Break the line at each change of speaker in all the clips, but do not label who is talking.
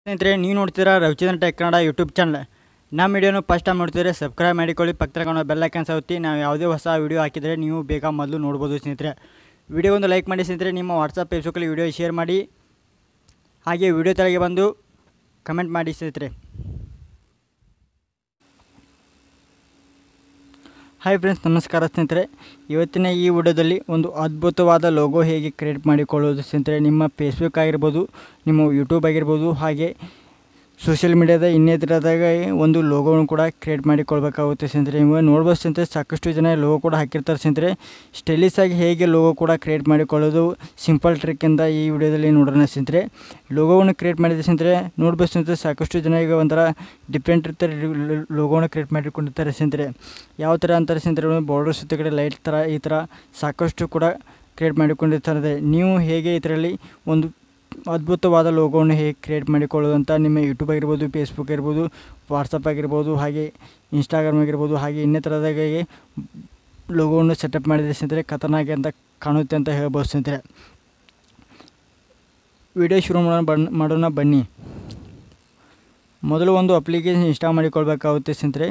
ಸ್ನೇಹಿತರೆ ನೀವು ನೋಡ್ತೀರಾ Ravichandran tech Kannada YouTube channel ನಮ್ಮ ವಿಡಿಯೋನು ಫಸ್ಟ್ ಟೈಮ್ ನೋಡ್ತಿದ್ರೆ ಸಬ್ಸ್ಕ್ರೈಬ್ ಮಾಡಿಕೊಳ್ಳಿ ಪಕ್ಕದ ಕಾಣೋ ಬೆಲ್ ಐಕನ್ ಸೌತಿ ನಾವು ಯಾವುದೇ ಹೊಸ ವಿಡಿಯೋ ಹಾಕಿದರೆ ನೀವು ಬೇಗ ಮೊದಲು ನೋಡ್ಬೋದು ಸ್ನೇಹಿತರೆ ವಿಡಿಯೋ ಒಂದು ಲೈಕ್ ಮಾಡಿ ಸ್ನೇಹಿತರೆ ನಿಮ್ಮ ವಾಟ್ಸಪ್ ಫೇಸ್ಬುಕ್ಕಲ್ಲಿ ವಿಡಿಯೋ ಶೇರ್ ಮಾಡಿ ಹಾಗೆ ವಿಡಿಯೋ ತೆಳಗೆ ಬಂದು ಕಮೆಂಟ್ ಮಾಡಿ ಸ್ನೇಹಿತರೆ ಹಾಯ್ ಫ್ರೆಂಡ್ಸ್ ನಮಸ್ಕಾರ ಸ್ನೇಹಿತರೆ ಇವತ್ತಿನ ಈ ವಿಡಿಯೋದಲ್ಲಿ ಒಂದು ಅದ್ಭುತವಾದ ಲೋಗೋ ಹೇಗೆ ಕ್ರಿಯೇಟ್ ಮಾಡಿಕೊಳ್ಳೋದು ಸ್ನೇಹಿತರೆ ನಿಮ್ಮ ಫೇಸ್ಬುಕ್ ಆಗಿರ್ಬೋದು ನಿಮ್ಮ ಯೂಟ್ಯೂಬ್ ಆಗಿರ್ಬೋದು ಹಾಗೆ ಸೋಷಿಯಲ್ ಮೀಡ್ಯಾದ ಇನ್ನಿತರದಾಗ ಒಂದು ಲೋಗೋವನ್ನು ಕೂಡ ಕ್ರಿಯೇಟ್ ಮಾಡಿಕೊಳ್ಬೇಕಾಗುತ್ತೆ ಸ್ನೇಹಿತರೆ ನೀವು ನೋಡ್ಬೋದು ಸ್ನೇಹಿತರೆ ಸಾಕಷ್ಟು ಜನ ಲೋಗೋ ಕೂಡ ಹಾಕಿರ್ತಾರೆ ಸ್ನೇಹಿತರೆ ಸ್ಟೈಲಿಶ್ ಆಗಿ ಹೇಗೆ ಲೋಗೋ ಕೂಡ ಕ್ರಿಯೇಟ್ ಮಾಡಿಕೊಳ್ಳೋದು ಸಿಂಪಲ್ ಟ್ರಿಕ್ಕಿಂದ ಈ ವಿಡಿಯೋದಲ್ಲಿ ನೋಡೋಣ ಸ್ನೇಹಿತರೆ ಲೋಗೋವನ್ನು ಕ್ರಿಯೇಟ್ ಮಾಡಿದ ಸ್ನೇಹಿತರೆ ನೋಡ್ಬೋದು ಸ್ನೇಹಿತರೆ ಸಾಕಷ್ಟು ಜನ ಈಗ ಒಂಥರ ಡಿಫ್ರೆಂಟ್ ಇರ್ತಾರೆ ಲೋಗೋವನ್ನು ಕ್ರಿಯೇಟ್ ಮಾಡಿಕೊಂಡಿರ್ತಾರೆ ಸ್ನೇಹಿತರೆ ಯಾವ ಥರ ಅಂತಾರೆ ಸ್ನೇಹಿತರೆ ಬಾರ್ಡರ್ ಸುತ್ತ ಕಡೆ ಲೈಟ್ ಥರ ಈ ಥರ ಸಾಕಷ್ಟು ಕೂಡ ಕ್ರಿಯೇಟ್ ಮಾಡಿಕೊಂಡಿರ್ತಾರೆ ನೀವು ಹೇಗೆ ಇದರಲ್ಲಿ ಒಂದು ಅದ್ಭುತವಾದ ಲೋಗೋವನ್ನು ಹೇಗೆ ಕ್ರಿಯೇಟ್ ಮಾಡಿಕೊಳ್ಳೋದು ಅಂತ ನಿಮ್ಮ ಯೂಟ್ಯೂಬ್ ಆಗಿರ್ಬೋದು ಫೇಸ್ಬುಕ್ ಆಗಿರ್ಬೋದು ವಾಟ್ಸಪ್ ಆಗಿರ್ಬೋದು ಹಾಗೆ ಇನ್ಸ್ಟಾಗ್ರಾಮ್ ಆಗಿರ್ಬೋದು ಹಾಗೆ ಇನ್ನಿತರದಾಗ ಲೋಗೋವನ್ನು ಸೆಟಪ್ ಮಾಡಿದರೆ ಸ್ನೇಹಿತರೆ ಖತರ್ನಾಕ್ ಅಂತ ಕಾಣುತ್ತೆ ಅಂತ ಹೇಳ್ಬೋದು ಸ್ನೇಹಿತರೆ ವಿಡಿಯೋ ಶುರು ಮಾಡೋಣ ಬಣ್ಣ ಮಾಡೋಣ ಬನ್ನಿ ಮೊದಲು ಒಂದು ಅಪ್ಲಿಕೇಶನ್ ಇನ್ಸ್ಟಾಲ್ ಮಾಡಿಕೊಳ್ಬೇಕಾಗುತ್ತೆ ಸ್ನೇಹಿತರೆ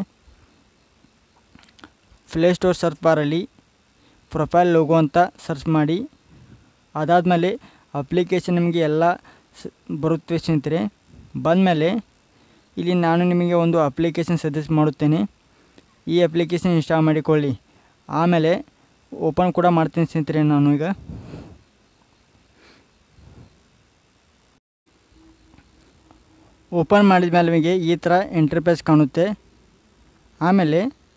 ಪ್ಲೇಸ್ಟೋರ್ ಸರ್ಚ್ ಬಾರಲ್ಲಿ ಪ್ರೊಫೈಲ್ ಲೋಗೋ ಅಂತ ಸರ್ಚ್ ಮಾಡಿ ಅದಾದಮೇಲೆ ಅಪ್ಲಿಕೇಶನ್ ನಿಮಗೆ ಎಲ್ಲ ಸ್ ಬರುತ್ತೆ ಸ್ನೇಹಿತರೆ ಬಂದಮೇಲೆ ಇಲ್ಲಿ ನಾನು ನಿಮಗೆ ಒಂದು ಅಪ್ಲಿಕೇಶನ್ ಸಜೆಸ್ಟ್ ಮಾಡುತ್ತೇನೆ ಈ ಅಪ್ಲಿಕೇಶನ್ ಇನ್ಸ್ಟಾಲ್ ಮಾಡಿಕೊಳ್ಳಿ ಆಮೇಲೆ ಓಪನ್ ಕೂಡ ಮಾಡ್ತೀನಿ ಸ್ನೇಹಿತರೆ ನಾನು ಈಗ ಓಪನ್ ಮಾಡಿದ ಮೇಲೆ ನಿಮಗೆ ಈ ಥರ ಎಂಟರ್ಪ್ರೈಸ್ ಕಾಣುತ್ತೆ ಆಮೇಲೆ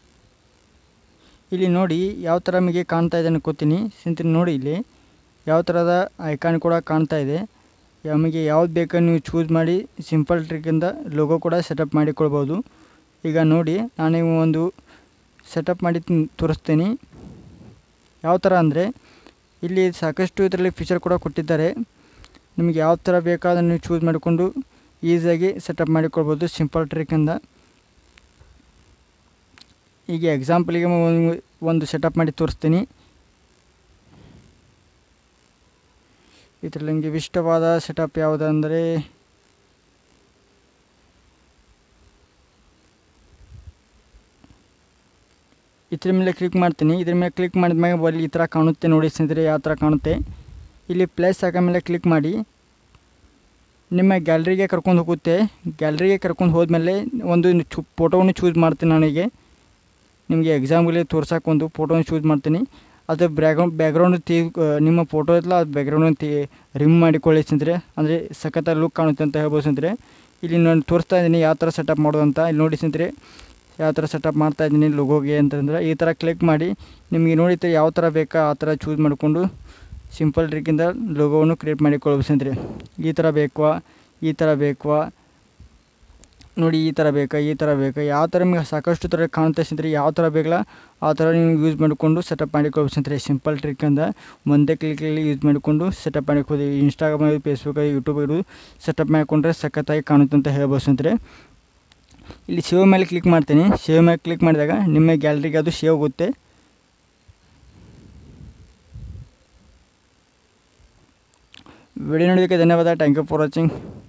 ಇಲ್ಲಿ ನೋಡಿ ಯಾವ ಥರ ನಿಮಗೆ ಕಾಣ್ತಾ ಇದೆ ಅನ್ಕೋತೀನಿ ಸ್ನೇಹಿತರೆ ನೋಡಿ ಇಲ್ಲಿ ಯಾವ ಥರದ ಐಕಾನ್ ಕೂಡ ಕಾಣ್ತಾ ಇದೆ ನಮಗೆ ಯಾವ್ದು ಬೇಕೋ ನೀವು ಚೂಸ್ ಮಾಡಿ ಸಿಂಪಲ್ ಟ್ರಿಕ್ಕಿಂದ ಲೋಗೋ ಕೂಡ ಸೆಟಪ್ ಮಾಡಿಕೊಳ್ಬೋದು ಈಗ ನೋಡಿ ನಾನು ಒಂದು ಸೆಟಪ್ ಮಾಡಿ ತೋರಿಸ್ತೀನಿ ಯಾವ ಥರ ಅಂದರೆ ಇಲ್ಲಿ ಸಾಕಷ್ಟು ಇದರಲ್ಲಿ ಫೀಚರ್ ಕೂಡ ಕೊಟ್ಟಿದ್ದಾರೆ ನಿಮಗೆ ಯಾವ ಥರ ಬೇಕಾದ್ರೆ ನೀವು ಚೂಸ್ ಮಾಡಿಕೊಂಡು ಈಸಿಯಾಗಿ ಸೆಟಪ್ ಮಾಡಿಕೊಳ್ಬೋದು ಸಿಂಪಲ್ ಟ್ರಿಕ್ಕಿಂದ ಈಗ ಎಕ್ಸಾಂಪಲಿಗೆ ಒಂದು ಸೆಟಪ್ ಮಾಡಿ ತೋರಿಸ್ತೀನಿ ಇದರಲ್ಲಿ ನನಗೆ ಇಷ್ಟವಾದ ಸೆಟಪ್ ಯಾವುದಂದರೆ ಇದ್ರ ಮೇಲೆ ಕ್ಲಿಕ್ ಮಾಡ್ತೀನಿ ಇದ್ರ ಮೇಲೆ ಕ್ಲಿಕ್ ಮಾಡಿದ ಮೇಲೆ ಅಲ್ಲಿ ಈ ಥರ ಕಾಣುತ್ತೆ ನೋಡಿ ಸ್ನೇಹಿತರೆ ಯಾವ ಥರ ಕಾಣುತ್ತೆ ಇಲ್ಲಿ ಪ್ಲೇಸ್ ಹಾಕೋ ಮೇಲೆ ಕ್ಲಿಕ್ ಮಾಡಿ ನಿಮ್ಮ ಗ್ಯಾಲ್ರಿಗೆ ಕರ್ಕೊಂಡು ಹೋಗುತ್ತೆ ಗ್ಯಾಲ್ರಿಗೆ ಕರ್ಕೊಂಡು ಹೋದ್ಮೇಲೆ ಒಂದು ಚು ಫೋಟೋವನ್ನು ಚೂಸ್ ಮಾಡ್ತೀನಿ ನನಗೆ ನಿಮಗೆ ಎಕ್ಸಾಂಪಲ್ ತೋರ್ಸೋಕೆ ಒಂದು ಫೋಟೋನ ಚೂಸ್ ಮಾಡ್ತೀನಿ ಅದು ಬ್ಯಾಗ್ರೌಂಡ್ ಬ್ಯಾಕ್ಗ್ರೌಂಡ್ ತೀ ನಿಮ್ಮ ಫೋಟೋ ಇತ್ತಲ್ಲ ಅದು ಬ್ಯಾಕ್ಗ್ರೌಂಡ್ ತೀ ರಿಮ್ ಮಾಡಿಕೊಳ್ಳಿ ಸ್ನೇಹಿತರೆ ಅಂದರೆ ಸಖತ್ತ ಲುಕ್ ಕಾಣುತ್ತೆ ಅಂತ ಹೇಳ್ಬೋದು ಸ್ನೇಹಿತರೆ ಇಲ್ಲಿ ನಾನು ತೋರಿಸ್ತಾ ಇದ್ದೀನಿ ಯಾವ ಥರ ಸೆಟಪ್ ಮಾಡೋದು ಅಂತ ಇಲ್ಲಿ ನೋಡಿ ಸ್ನೇಹಿತರೆ ಯಾವ ಥರ ಸೆಟಪ್ ಮಾಡ್ತಾ ಇದ್ದೀನಿ ಲೋಗೋಗೆ ಅಂತಂದರೆ ಈ ಥರ ಕ್ಲಿಕ್ ಮಾಡಿ ನಿಮಗೆ ನೋಡಿದ್ರೆ ಯಾವ ಥರ ಬೇಕಾ ಆ ಥರ ಚೂಸ್ ಮಾಡಿಕೊಂಡು ಸಿಂಪಲ್ ಟ್ರಿಕ್ಕಿಂದ ಲೋಗೋವನ್ನು ಕ್ರಿಯೇಟ್ ಮಾಡಿಕೊಳ್ಳಬಹುದು ಸ್ನೇಹಿತರೆ ಈ ಥರ ಬೇಕವಾ ಈ ಥರ ಬೇಕವಾ ನೋಡಿ ಈ ಥರ ಬೇಕಾ ಈ ಥರ ಬೇಕಾ ಯಾವ ಥರ ನಿಮಗೆ ಸಾಕಷ್ಟು ಥರ ಕಾಣುತ್ತೆ ಸ್ನೇಹಿತರೆ ಯಾವ ಥರ ಬೇಕಲ್ಲ ಆ ಥರ ನೀವು ಯೂಸ್ ಮಾಡಿಕೊಂಡು ಸೆಟಪ್ ಮಾಡಿಕೊಳ್ಬೋದು ಸ್ನೇಹಿತರೆ ಸಿಂಪಲ್ ಟ್ರಿಕ್ ಅಂತ ಒಂದೇ ಕ್ಲಿಕಲ್ಲಿ ಯೂಸ್ ಮಾಡಿಕೊಂಡು ಸೆಟಪ್ ಮಾಡಿಕೊಳ್ಳಿ ಇನ್ಸ್ಟಾಗ್ರಾಮ್ ಫೇಸ್ಬುಕ್ ಯೂಟ್ಯೂಬ್ ಇರೋದು ಸೆಟಪ್ ಮಾಡಿಕೊಂಡ್ರೆ ಸಖತ್ತಾಗಿ ಕಾಣುತ್ತೆ ಅಂತ ಹೇಳ್ಬೋದು ಸ್ನೇಹಿತರೆ ಇಲ್ಲಿ ಸೇವ್ ಮೇಲೆ ಕ್ಲಿಕ್ ಮಾಡ್ತೀನಿ ಸೇವ್ ಮೇಲೆ ಕ್ಲಿಕ್ ಮಾಡಿದಾಗ ನಿಮ್ಮ ಗ್ಯಾಲರಿಗೆ ಅದು ಸೇವ್ ಆಗುತ್ತೆ ವಿಡಿಯೋ ನೋಡೋದಕ್ಕೆ ಧನ್ಯವಾದ ಥ್ಯಾಂಕ್ ಯು ಫಾರ್ ವಾಚಿಂಗ್